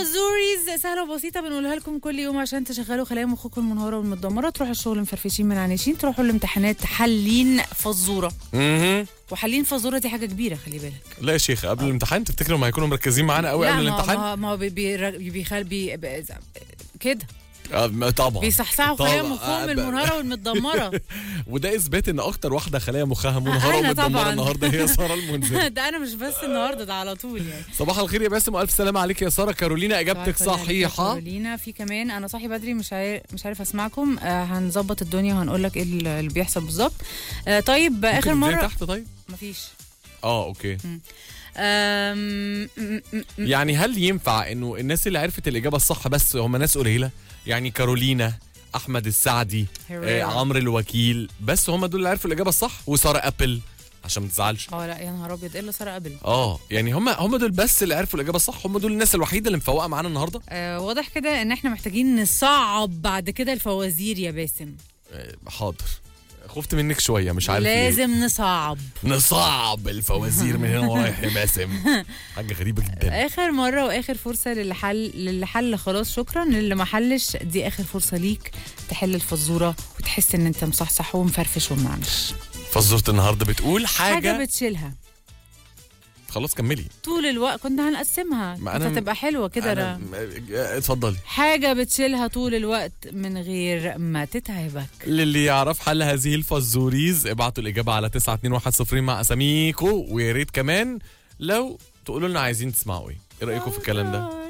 فازوريز سهله وبسيطه بنقولها لكم كل يوم عشان تشغلوا خلايا مخكم المنهاره والمتدمره تروحوا الشغل مفرفشين منعنشين تروحوا الامتحانات حالين فزوره مهم. وحالين فزوره دي حاجه كبيره خلي بالك لا يا شيخ قبل الامتحان تفتكروا ما هيكونوا مركزين معانا قوي لا قبل ما هو- الامتحان ما هو- ما هو بي- بي- بيخل بي بي- كده آه، ما- طبعا بيصحصحوا خلايا طبعا. مخهم آه، ب- المنهاره والمتدمره وده اثبات ان اكتر واحده خلايا مخها منهاره أنا ومتدمره طبعاً. النهارده هي ساره المنذر ده انا مش بس النهارده ده على طول يعني صباح الخير يا باسم والف سلامه عليك يا ساره كارولينا اجابتك صباح الفل عليك يا صحيحه كارولينا في كمان انا صاحي بدري مش عارف مش عارف اسمعكم آه هنظبط الدنيا وهنقول لك ايه اللي بيحصل بالظبط آه طيب اخر ممكن تنزلي مره تحت طيب مفيش اه اوكي آم، م- م- م- يعني هل ينفع انه الناس اللي عرفت الاجابه الصح بس هم ناس قليله يعني كارولينا احمد السعدي آه هيريرا. عمرو الوكيل بس هم دول اللي عرفوا الاجابه الصح وساره ابل عشان ما تزعلش اه لا يا نهار ابيض ايه اللي ساره قبل اه يعني هم هم دول بس اللي عرفوا الاجابه الصح هم دول الناس الوحيده اللي مفوقه معانا النهارده آه واضح كده ان احنا محتاجين نصعب بعد كده الفوازير يا باسم آه حاضر خفت منك شويه مش عارف ليه. لازم نصعب نصعب الفوازير من هنا ورايح يا باسم حاجه غريبه جدا اخر مره واخر فرصه للي حل للي حل خلاص شكرا للي ما حلش دي اخر فرصه ليك تحل الفزوره وتحس ان انت مصحصح ومفرفش ومعنش فزوره النهارده بتقول حاجه حاجه بتشيلها خلاص كملي طول الوقت كنا هنقسمها ما كانت أنا- هتبقى حلوه كده أنا... را- آه، اتفضلي حاجه بتشيلها طول الوقت من غير ما تتعبك للي يعرف حل هذه الفزوريز ابعتوا الإجابة على 921 مع أساميكو ويا ريت كمان لو تقولوا لنا عايزين تسمعوا إيه إيه رأيكم في الكلام ده؟